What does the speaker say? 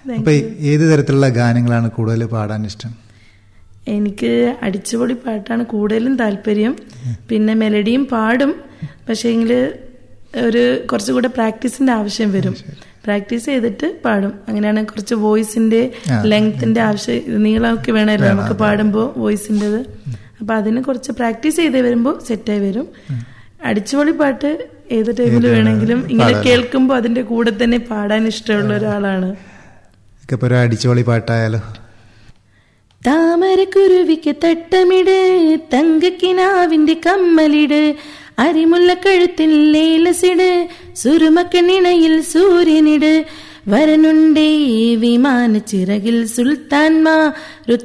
അപ്പൊ ഏത് തരത്തിലുള്ള ഗാനങ്ങളാണ് കൂടുതൽ പാടാൻ ഇഷ്ടം എനിക്ക് അടിച്ചുപൊളി പാട്ടാണ് കൂടുതലും താല്പര്യം പിന്നെ മെലഡിയും പാടും പക്ഷേങ്കിൽ ഒരു കുറച്ചുകൂടെ പ്രാക്ടീസിന്റെ ആവശ്യം വരും പ്രാക്ടീസ് ചെയ്തിട്ട് പാടും അങ്ങനെയാണ് കുറച്ച് വോയിസിന്റെ ലെങ്ത്തിന്റെ ആവശ്യം നീളമൊക്കെ വേണമല്ലോ നമുക്ക് പാടുമ്പോൾ വോയിസിൻ്റെത് അപ്പൊ അതിന് കുറച്ച് പ്രാക്ടീസ് ചെയ്ത് വരുമ്പോൾ സെറ്റായി വരും അടിച്ചുപൊളി പാട്ട് ഏത് ടൈമിൽ വേണമെങ്കിലും ഇങ്ങനെ കേൾക്കുമ്പോൾ അതിന്റെ കൂടെ തന്നെ പാടാൻ ഇഷ്ടമുള്ള ഒരാളാണ് ഒക്കെ ഇപ്പൊ ഒരു അടിച്ചുപൊളി പാട്ടായാലോ താമരക്കുരുവിക്ക് തട്ടമിട് തങ്കക്കിനാവിന്റെ കമ്മലിട് അരിമുല്ല കഴുത്തിൽ ലേലസിട് സുരുമക്കണിണയിൽ സൂര്യനിട് വരനുണ്ടേ വിമാന ചിറകിൽ സുൽത്താൻമാ